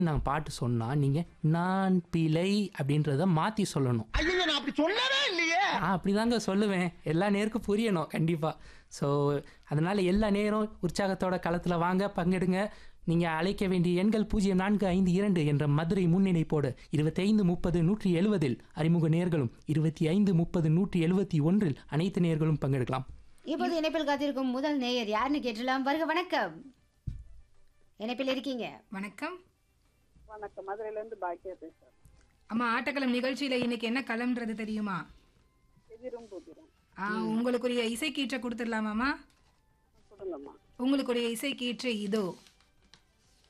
நான் பாட்டு சொன்னா நீங்க நான் பிழை அப்படின்றத மாத்தி சொல்லணும் ஐயோ நான் அப்படி சொல்லவே இல்லையே நான் அப்படிதாங்க சொல்லுவேன் எல்லா நேருக்கும் புரியணும் கண்டிப்பா ஸோ அதனால எல்லா நேரம் உற்சாகத்தோட களத்துல வாங்க பங்கெடுங்க நீங்க அழைக்க வேண்டிய எண்கள் பூஜ்ஜியம் நான்கு ஐந்து இரண்டு என்ற மதுரை முன்னிணைப்போடு இருபத்தி ஐந்து முப்பது நூற்றி எழுபதில் அறிமுக நேர்களும் இருபத்தி ஐந்து முப்பது நூற்றி எழுபத்தி ஒன்றில் அனைத்து நேர்களும் பங்கெடுக்கலாம் இப்போது இணைப்பில் காத்திருக்கும் முதல் நேயர் யாருன்னு கேட்டலாம் வருக வணக்கம் இணைப்பில் இருக்கீங்க வணக்கம் வணக்கம் மதுரையில இருந்து பாக்கியா பேசுறேன் அம்மா ஆட்டக்களம் நிகழ்ச்சியில இன்னைக்கு என்ன களம்ன்றது தெரியுமா எதிரும் புதிரும் ஆ, உங்களுக்குரிய இசை கீற்றை கொடுத்துடலாமாம்மா சொல்லுங்கம்மா உங்களுக்குரிய இசை கீற்று இதோ